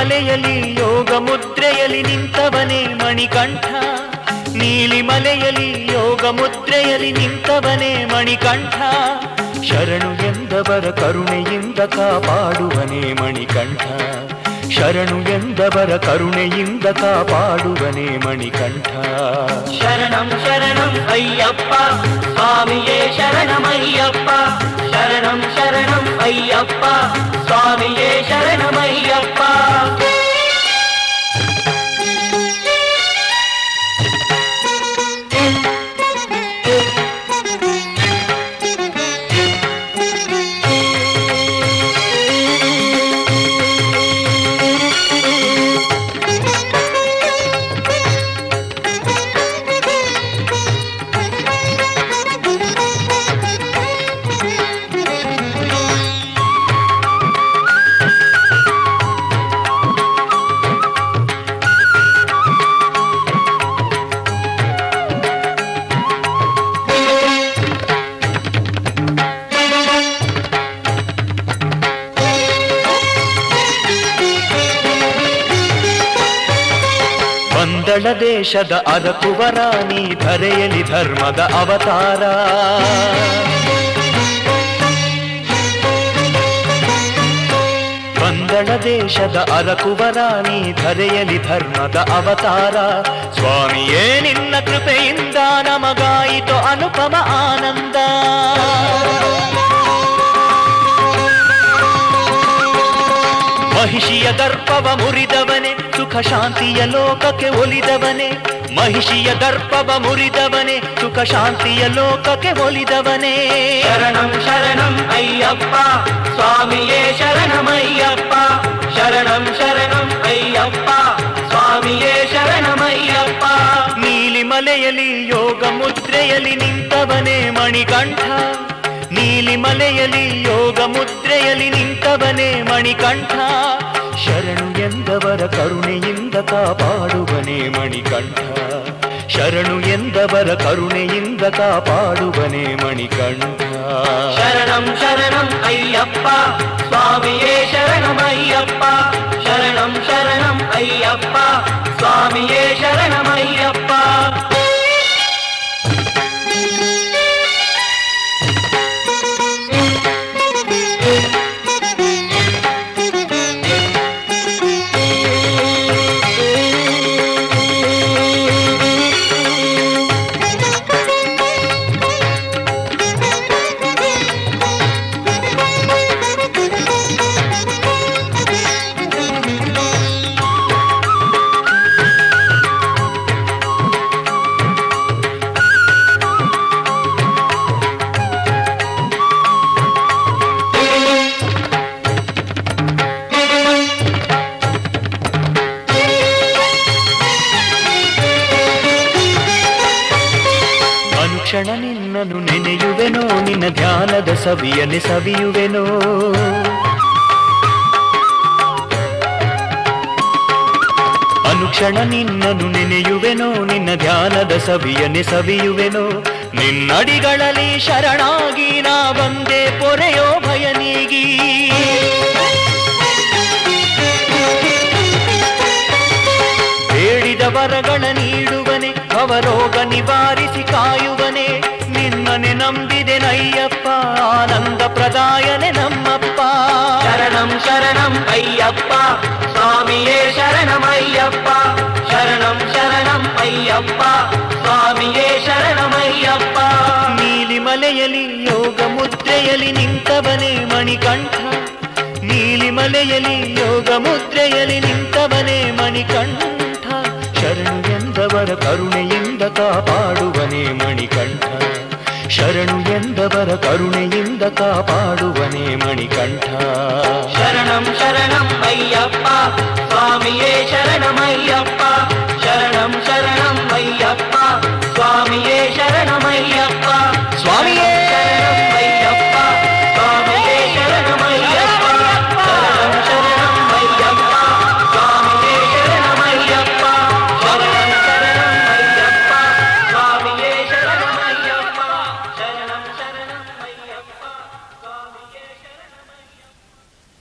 ನೀಲಿಮಲೆಯಲ್ಲಿ ಯೋಗ ಮುದ್ರೆಯಲ್ಲಿ ನಿಂತವನೇ ಮಣಿಕಂಠ ನೀಲಿಮಲೆಯಲ್ಲಿ ಯೋಗ ಮುದ್ರೆಯಲ್ಲಿ ನಿಂತವನೇ ಮಣಿಕಂಠ ಶರಣು ಎಂದವರ ಕರುಣೆಯಿಂದ ಕಾಪಾಡುವನೇ ಮಣಿಕಂಠ ಶರಣು ಎಂದವರ ಕರುಣೆಯಿಂದ ಕಾಪಾಡುವನೇ ಮಣಿಕಂಠ ಶರಣಂ ಶರಣಂ ಅಯ್ಯಪ್ಪ ಸ್ವಾಮಿಯೇ ಶರಣಮಯ್ಯಪ್ಪ ಶರಣಂ ಶರಣಂ ಅಯ್ಯಪ್ಪ ಸ್ವಾಮಿಯೇ ಶರಣಮಯ್ಯಪ್ಪ ಬಂದಳ ದೇಶದ ಅರಕುವರ ನೀ ಧರೆಯಲಿ ಧರ್ಮದ ಅವತಾರ ಬಂದಳ ದೇಶದ ಅರಕುವರ ನೀ ಧರೆಯಲಿ ಧರ್ಮದ ಅವತಾರ ಸ್ವಾಮಿಯೇ ನಿನ್ನ ಕೃಪೆಯಿಂದ ನಮಗಾಯಿತು ಅನುಪಮ ಆನಂದ ಮಹಿಷಿಯ ದರ್ಪವ ಮುರಿದವನೇ ಸುಖ ಶಾಂತಿಯ ಲೋಕಕ್ಕೆ ಒಲಿದವನೇ ಮಹಿಷಿಯ ದರ್ಪವ ಮುರಿದವನೇ ಸುಖ ಶಾಂತಿಯ ಲೋಕಕ್ಕೆ ಒಲಿದವನೇ ಶರಣಂ ಶರಣಂ ಅಯ್ಯಪ್ಪ ಸ್ವಾಮಿಯೇ ಶರಣಮಯ್ಯಪ್ಪ ಶರಣಂ ಶರಣಂ ಅಯ್ಯಪ್ಪ ಸ್ವಾಮಿಯೇ ಶರಣಮಯ್ಯಪ್ಪ ನೀಲಿಮಲೆಯಲ್ಲಿ ಯೋಗ ಮುದ್ರೆಯಲ್ಲಿ ನಿಂತವನೇ ಮಣಿಕಂಠ ನೀಲಿಮಲೆಯಲ್ಲಿ ಯೋಗ ಮುದ್ರೆಯಲ್ಲಿ ನಿಂತವನೇ ಮಣಿಕಂಠ ಶರಣು ಎಂದವರ ಕರುಣೆಯಿಂದ ಕಾಪಾಡುವನೇ ಮಣಿಕಂಠ ಶರಣು ಎಂದವರ ಕರುಣೆಯಿಂದ ಕಾಪಾಡುವನೇ ಮಣಿಕಂಠ ಶರಣಂ ಶರಣಂ ಅಯ್ಯಪ್ಪ ಸ್ವಾಮಿಯೇ ಶರಣಮಯ್ಯಪ್ಪ ಶರಣಂ ಶರಣಂ ಅಯ್ಯಪ್ಪ ಸ್ವಾಮಿಯೇ ಶರಣಮಯ್ಯಪ್ಪ ಅನುಕ್ಷಣ ನಿನ್ನನ್ನು ನೆನೆಯುವೆನೋ ನಿನ್ನ ಧ್ಯಾನದ ಸವಿಯನೆ ಸವಿಯುವೆನೋ ಅನುಕ್ಷಣ ನಿನ್ನನ್ನು ನೆನೆಯುವೆನೋ ನಿನ್ನ ಧ್ಯಾನದ ಸವಿಯನೆ ಸವಿಯುವೆನೋ ನಿನ್ನಡಿಗಳಲ್ಲಿ ಶರಣಾಗಿ ನಾ ಬಂದೆ ಪೊರೆಯೋ ಭಯ ನೀಗಿ ಬೇಡಿದ ವರಗಳ ನೀಡುವನೆ ಅವರೋಗ ನಿವಾರಿಸಿ ಕಾಯುವನೆ ನಿನ್ನನೆ ನಂಬಿದೆ ನಯ್ಯಪ್ಪ ಆನಂದ ಪ್ರದಾಯನೆ ನಮ್ಮಪ್ಪ ಶರಣಂ ಶರಣಂ ಅಯ್ಯಪ್ಪ ಸ್ವಾಮಿಯೇ ಶರಣಮಯ್ಯಪ್ಪ ಶರಣಂ ಶರಣಂ ಅಯ್ಯಪ್ಪ ಸ್ವಾಮಿಯೇ ಶರಣಮಯ್ಯಪ್ಪ ನೀಲಿಮಲೆಯಲ್ಲಿ ಯೋಗ ಮುದ್ರೆಯಲ್ಲಿ ನಿಂತವನೇ ಮಣಿಕಂಠ ನೀಲಿಮಲೆಯಲ್ಲಿ ಯೋಗ ಮುದ್ರೆಯಲ್ಲಿ ನಿಂತವನೇ ಮಣಿಕಂಠ ಶರಣು ಎಂದವರ ಕರುಣೆಯಿಂದ ಕಾಪಾಡುವನೇ ಮಣಿಕಂಠ ಶರಣು ಎಂದವರ ಕರುಣೆಯಿಂದ ಕಾಪಾಡುವನೇ ಮಣಿಕಂಠ